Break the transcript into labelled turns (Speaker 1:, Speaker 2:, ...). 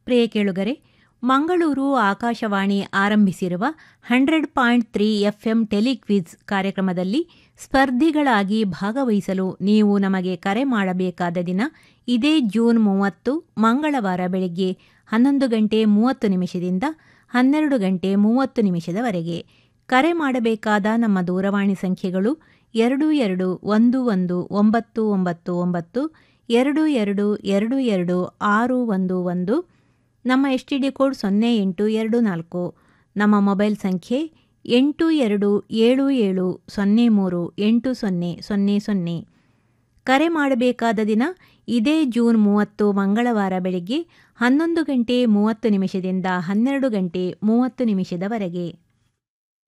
Speaker 1: ಪ್ರಿಯ ಕೇಳುಗರೆ ಮಂಗಳೂರು ಆಕಾಶವಾಣಿ ಆರಂಭಿಸಿರುವ hundred point three FM tele quiz ಕಾರ್ಯಕ್ರಮದಲ್ಲಿ ಸ್ಪರ್ಧಿಗಳಾಗಿ ಭಾಗವಹಿಸಲು ನೀವು ನಮಗೆ ಕರೆ ಮಾಡಬೇಕಾದ ದಿನ ಇದೇ ಜೂನ್ ಮೂವತ್ತು ಮಂಗಳವಾರ ಬೆಳಗ್ಗೆ ಹನ್ನೊಂದು ಗಂಟೆ ಮೂವತ್ತು ನಿಮಿಷದಿಂದ ಹನ್ನೆರಡು ಗಂಟೆ ಮೂವತ್ತು ನಿಮಿಷದವರೆಗೆ ಕರೆ ಮಾಡಬೇಕಾದ ನಮ್ಮ ದೂರವಾಣಿ ಸಂಖ್ಯೆಗಳು ಎರಡು ಎರಡು ಒಂದು ಒಂದು ಒಂಬತ್ತು ಒಂಬತ್ತು ಒಂಬತ್ತು ಎರಡು ಎರಡು ಎರಡು ಎರಡು ಆರು ಒಂದು ಒಂದು ನಮ್ಮ ಎಸ್ ಟಿ ಡಿ ಕೋಡ್ ಸೊನ್ನೆ ಎಂಟು ಎರಡು ನಾಲ್ಕು ನಮ್ಮ ಮೊಬೈಲ್ ಸಂಖ್ಯೆ ಎಂಟು ಎರಡು ಏಳು ಏಳು ಸೊನ್ನೆ ಮೂರು ಎಂಟು ಸೊನ್ನೆ ಸೊನ್ನೆ ಸೊನ್ನೆ ಕರೆ ಮಾಡಬೇಕಾದ ದಿನ ಇದೇ ಜೂನ್ ಮೂವತ್ತು ಮಂಗಳವಾರ ಬೆಳಗ್ಗೆ ಹನ್ನೊಂದು ಗಂಟೆ ಮೂವತ್ತು ನಿಮಿಷದಿಂದ ಹನ್ನೆರಡು ಗಂಟೆ ಮೂವತ್ತು ನಿಮಿಷದವರೆಗೆ